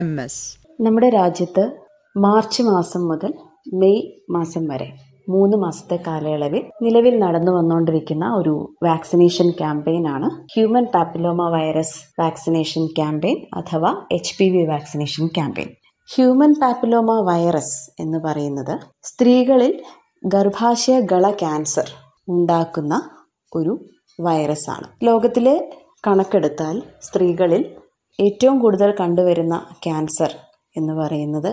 M S നമ്മുടെ രാജ്യത്ത് March മാസം മുതൽ മെയ് മാസം വരെ മൂന്ന് മാസത്തെ കാലയളവിൽ നിലവിൽ നടന്നു വന്നുകൊണ്ടിരിക്കുന്ന ഒരു വാക്സിനേഷൻ ക്യാമ്പയിൻ ആണ് human papilloma virus vaccination campaign അഥവാ H P V vaccination campaign human papilloma virus എന്ന് പറയുന്നത് സ്ത്രീകളിൽ ഗർഭാശയ ഗള ക്യാൻസർ ഉണ്ടാക്കുന്ന ഒരു വൈറസാണ് ലോകത്തിലെ കണക്കെടുത്താൽ സ്ത്രീകളിൽ ഏറ്റവും കൂടുതൽ കണ്ടുവരുന്ന ക്യാൻസർ എന്ന് പറയുന്നത്